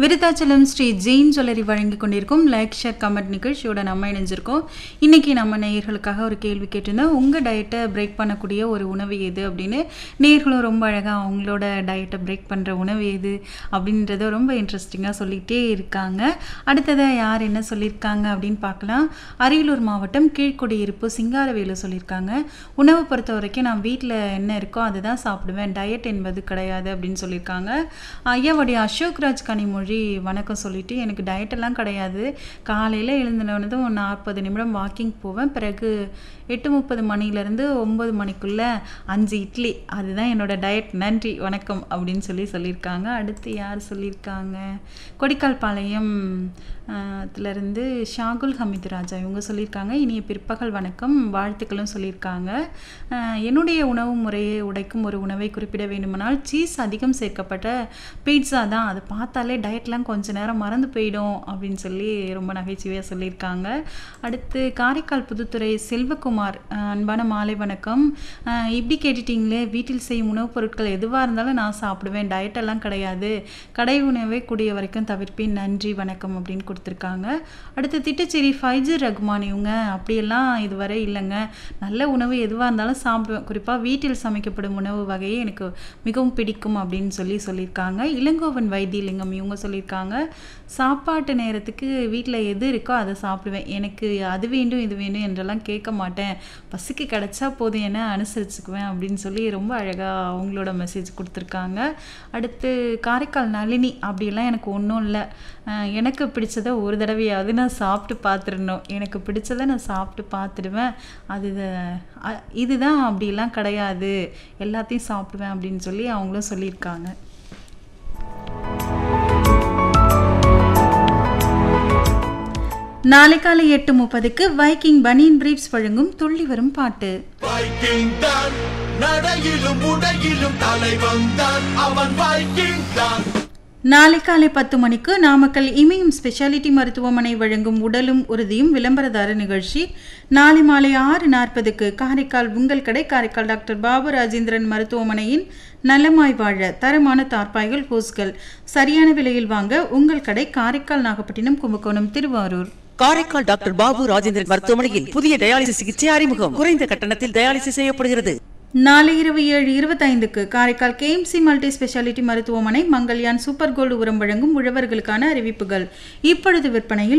Virudhachalam Sri Jain jewellery வழங்கி கொண்டிருக்கும் like share comment நிகழ்ச்சியோட நம்ம இணைஞ்சிருக்கோம் இன்னைக்கு நம்ம நேயர்களுக்காக ஒரு கேள்வி கேட்டிருந்தோம் உங்கள் டயட்டை பிரேக் பண்ணக்கூடிய ஒரு உணவு எது அப்படின்னு நேயர்களும் ரொம்ப அழகாக அவங்களோட டயட்டை பிரேக் பண்ணுற உணவு எது அப்படின்றத ரொம்ப இன்ட்ரெஸ்டிங்காக சொல்லிகிட்டே இருக்காங்க அடுத்ததாக யார் என்ன சொல்லியிருக்காங்க அப்படின்னு பார்க்கலாம் அரியலூர் மாவட்டம் கீழ்குடியிருப்பு சிங்காரவேலு சொல்லியிருக்காங்க உணவை பொறுத்த வரைக்கும் நான் வீட்டில் என்ன இருக்கோ அதுதான் சாப்பிடுவேன் டயட் என்பது கிடையாது அப்படின்னு சொல்லியிருக்காங்க ஐயாவுடைய அசோக்ராஜ் கனிமொழி வணக்கம் சொல்லிட்டு எனக்கு டயட்டெல்லாம் கிடையாது காலையில் எழுந்தினதும் நாற்பது நிமிடம் வாக்கிங் போவேன் பிறகு எட்டு முப்பது மணிலேருந்து ஒம்பது மணிக்குள்ளே அஞ்சு இட்லி அதுதான் என்னோட டயட் நன்றி வணக்கம் அப்படின்னு சொல்லி சொல்லியிருக்காங்க அடுத்து யார் சொல்லியிருக்காங்க கொடிக்கால் பாளையம் இருந்து ஷாகுல் ஹமீது ராஜா இவங்க சொல்லியிருக்காங்க இனிய பிற்பகல் வணக்கம் வாழ்த்துக்களும் சொல்லியிருக்காங்க அஹ், என்னுடைய உணவு முறையை உடைக்கும் ஒரு உணவை குறிப்பிட வேண்டுமானால் சீஸ் அதிகம் சேர்க்கப்பட்ட பீட்சா தான் அதை பார்த்தாலே டயட்லாம் கொஞ்ச நேரம் மறந்து போயிடும் அப்படின்னு சொல்லி ரொம்ப நகைச்சுவையாக சொல்லியிருக்காங்க அடுத்து காரைக்கால் புதுத்துறை செல்வகுமார் அஹ், அன்பான மாலை வணக்கம் அஹ், இப்படி கேட்டுட்டீங்களே வீட்டில் செய்யும் உணவுப் பொருட்கள் எதுவாக இருந்தாலும் நான் சாப்பிடுவேன் டயட்டெல்லாம் கிடையாது கடை உணவை கூடிய வரைக்கும் தவிர்ப்பேன் நன்றி வணக்கம் அப்படின்னு கொடுத்துருக்காங்க அடுத்து திட்டச்சேரி ஃபைஜு ரகுமான் இவங்க அப்படியெல்லாம் இதுவரை இல்லைங்க நல்ல உணவு எதுவாக இருந்தாலும் சாப்பிடுவேன் குறிப்பாக வீட்டில் சமைக்கப்படும் உணவு வகையை எனக்கு மிகவும் பிடிக்கும் அப்படின்னு சொல்லி சொல்லியிருக்காங்க இளங்கோவன் வைத்தியலிங்கம் இவங்க சொல்லியிருக்காங்க சாப்பாட்டு நேரத்துக்கு வீட்டில் எது இருக்கோ அதை சாப்பிடுவேன் எனக்கு அது வேண்டும் இது வேண்டும் என்றெல்லாம் கேட்க மாட்டேன் பசிக்கு கிடைச்சா போதும் என அனுசரிச்சுக்குவேன் அப்படின்னு சொல்லி ரொம்ப அழகாக அவங்களோட மெசேஜ் கொடுத்துருக்காங்க அடுத்து காரைக்கால் நளினி அப்படியெல்லாம் எனக்கு ஒன்றும் இல்லை அஹ் எனக்கு பிடிச்சதை ஒரு தடவையாவது நான் சாப்பிட்டு பார்த்துடணும் எனக்கு பிடிச்சதை நான் சாப்பிட்டு பார்த்துடுவேன் அது அ- இதுதான் அப்படிலாம் கிடையாது எல்லாத்தையும் சாப்பிடுவேன் அப்படின்னு சொல்லி அவங்களும் சொல்லியிருக்காங்க நாளை காலை எட்டு முப்பதுக்கு வைக்கிங் பனியன் பிரீப்ஸ் வழங்கும் துள்ளி வரும் பாட்டு வைக்கிங் தான் நடையிலும் உடையிலும் தலைவன் தான் அவன் வைக்கிங் தான் நாளை காலை பத்து மணிக்கு நாமக்கல் இமயம் ஸ்பெஷாலிட்டி மருத்துவமனை வழங்கும் உடலும் உறுதியும் விளம்பரதார நிகழ்ச்சி நாளை மாலை ஆறு நாற்பதுக்கு காரைக்கால் உங்கள் கடை காரைக்கால் டாக்டர் பாபு ராஜேந்திரன் மருத்துவமனையின் நலமாய் வாழ தரமான தார்பாய்கள் ஹோஸ்கள் சரியான விலையில் வாங்க உங்கள் கடை காரைக்கால் நாகப்பட்டினம் கும்பகோணம் திருவாரூர் காரைக்கால் டாக்டர் பாபு ராஜேந்திரன் மருத்துவமனையில் புதிய டயாலிசிஸ் சிகிச்சை அறிமுகம் குறைந்த கட்டணத்தில் டயாலிசிஸ் செய்யப்படுகிறது நாளை இரவு ஏழு இருபத்தைந்துக்கு காரைக்கால் கேஎம்சி மல்டி ஸ்பெஷாலிட்டி மருத்துவமனை மங்கல்யான் சூப்பர் கோல்டு உரம் வழங்கும் உழவர்களுக்கான அறிவிப்புகள் இப்பொழுது விற்பனையில்